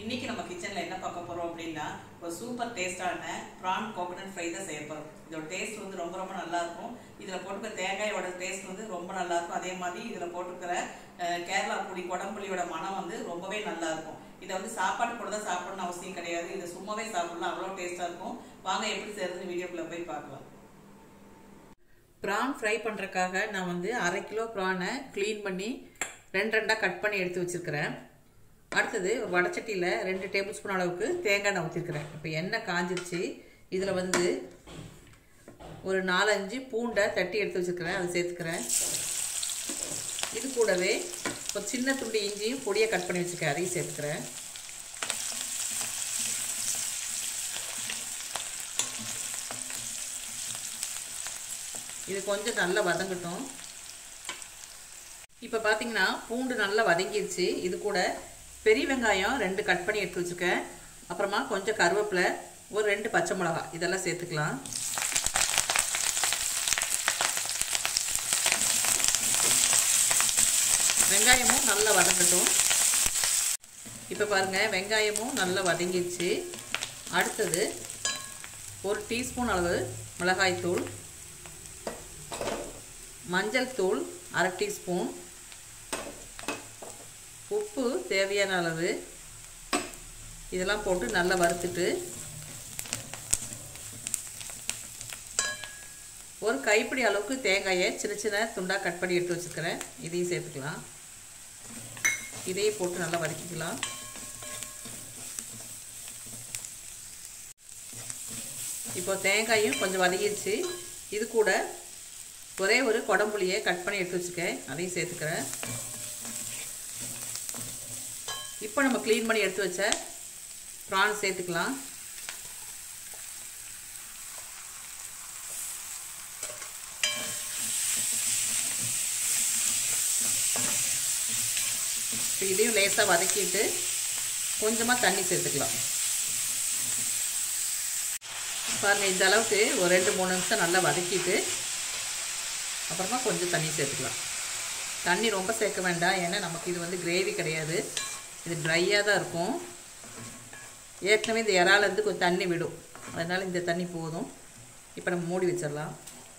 இன்னைக்கு நம்ம கிச்சன்ல என்ன பார்க்க போறோம் அப்படின்னா ஒரு சூப்பர் டேஸ்டான ப்ரான் கோகனட் ஃப்ரை தான் செய்ய போறோம் இதோட டேஸ்ட் வந்து ரொம்ப ரொம்ப நல்லா இருக்கும் இதுல போட்டுக்கிற தேங்காயோட டேஸ்ட் வந்து ரொம்ப நல்லா இருக்கும் அதே மாதிரி இதுல போட்டுக்கிற அஹ், கேரளா புளி குடம்புளியோட மனம் வந்து ரொம்பவே நல்லா இருக்கும் இதை வந்து சாப்பாடு கூட தான் சாப்பிடணும்னு அவசியம் கிடையாது இதை சும்மாவே சாப்பிடலாம் அவ்வளோ டேஸ்டா இருக்கும் வாங்க எப்படி செய்யறதுன்னு வீடியோக்குள்ள போய் பார்க்கலாம் ப்ரான் ஃப்ரை பண்ணுறக்காக நான் வந்து அரை கிலோ ப்ரானை க்ளீன் பண்ணி ரெண்டு ரெண்டாக கட் பண்ணி எடுத்து வச்சுருக்கிறேன் அடுத்தது ஒரு வடச்சட்டியில் ரெண்டு டேபிள் ஸ்பூன் அளவுக்கு தேங்காய் நான் ஊற்றிருக்கிறேன் இப்போ எண்ணெய் காஞ்சிருச்சு இதில் வந்து ஒரு நாலஞ்சு பூண்டை தட்டி எடுத்து வச்சுருக்கிறேன் அதை சேர்த்துக்கிறேன் இது கூடவே ஒரு சின்ன துண்டு இஞ்சியும் பொடியை கட் பண்ணி வச்சுருக்கேன் அதையும் சேர்த்துக்கிறேன் இது கொஞ்சம் நல்லா வதங்கட்டும் இப்போ பார்த்தீங்கன்னா பூண்டு நல்லா வதங்கிருச்சு இது கூட பெரிய வெங்காயம் ரெண்டு கட் பண்ணி எடுத்து வச்சுருக்கேன் அப்புறமா கொஞ்சம் கருவேப்பிலை ஒரு ரெண்டு பச்சை மிளகா இதெல்லாம் சேர்த்துக்கலாம் வெங்காயமும் நல்லா வதங்கட்டும் இப்போ பாருங்கள் வெங்காயமும் நல்லா வதங்கிருச்சு அடுத்தது ஒரு டீஸ்பூன் அளவு மிளகாய்த்தூள் மஞ்சள் தூள் அரை டீஸ்பூன் உப்பு தேவையான அளவு இதெல்லாம் போட்டு நல்லா வறுத்துட்டு ஒரு கைப்பிடி அளவுக்கு தேங்காயை சின்ன சின்ன துண்டாக கட் பண்ணி எடுத்து வச்சுருக்கிறேன் இதையும் சேர்த்துக்கலாம் இதையும் போட்டு நல்லா வதக்கிக்கலாம் இப்போ தேங்காயும் கொஞ்சம் வதங்கிடுச்சு இது கூட ஒரே ஒரு குடம்புளியை கட் பண்ணி எடுத்து வச்சுக்கேன் அதையும் சேர்த்துக்கிறேன் இப்போ நம்ம க்ளீன் பண்ணி எடுத்து வச்ச ப்ரான் சேர்த்துக்கலாம் இப்போ இதையும் லேசாக வதக்கிட்டு கொஞ்சமாக தண்ணி சேர்த்துக்கலாம் பாருங்கள் இந்த அளவுக்கு ஒரு ரெண்டு மூணு நிமிஷம் நல்லா வதக்கிட்டு அப்புறமா கொஞ்சம் தண்ணி சேர்த்துக்கலாம் தண்ணி ரொம்ப சேர்க்க வேண்டாம் ஏன்னா நமக்கு இது வந்து கிரேவி கிடையாது இது ட்ரையாக தான் இருக்கும் ஏற்கனவே இந்த இறாலேருந்து கொஞ்சம் தண்ணி விடும் அதனால் இந்த தண்ணி போதும் இப்போ நம்ம மூடி வச்சிடலாம்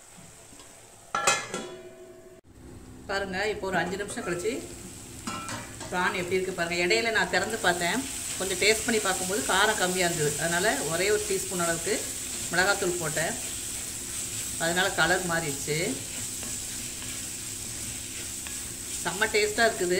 பாருங்கள் இப்போ ஒரு அஞ்சு நிமிஷம் கழிச்சு ப்ரான் எப்படி இருக்குது பாருங்கள் இடையில நான் திறந்து பார்த்தேன் கொஞ்சம் டேஸ்ட் பண்ணி பார்க்கும்போது காரம் கம்மியாக இருந்தது அதனால் ஒரே ஒரு டீஸ்பூன் அளவுக்கு மிளகாத்தூள் போட்டேன் அதனால் கலர் மாறிடுச்சு செம்ம டேஸ்ட்டாக இருக்குது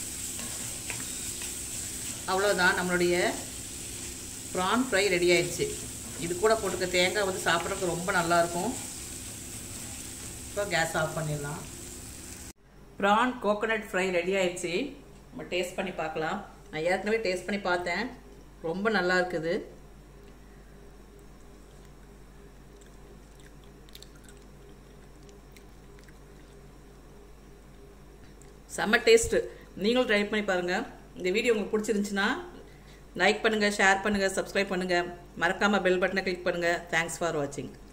அவ்வளோதான் நம்மளுடைய ப்ரான் ஃப்ரை ரெடி ஆயிடுச்சு இது கூட போட்டுக்க தேங்காய் வந்து சாப்பிட்றதுக்கு ரொம்ப நல்லாயிருக்கும் இப்போ கேஸ் ஆஃப் பண்ணிடலாம் ப்ரான் கோகோனட் ஃப்ரை ரெடி ஆயிடுச்சு நம்ம டேஸ்ட் பண்ணி பார்க்கலாம் நான் ஏற்கனவே டேஸ்ட் பண்ணி பார்த்தேன் ரொம்ப நல்லா இருக்குது செம்ம டேஸ்ட்டு நீங்களும் ட்ரை பண்ணி பாருங்கள் இந்த வீடியோ உங்களுக்கு பிடிச்சிருந்துச்சுன்னா லைக் பண்ணுங்கள் ஷேர் பண்ணுங்கள் சப்ஸ்கிரைப் பண்ணுங்கள் மறக்காமல் பெல் பட்டனை கிளிக் பண்ணுங்கள் தேங்க்ஸ் ஃபார் வாட்சிங்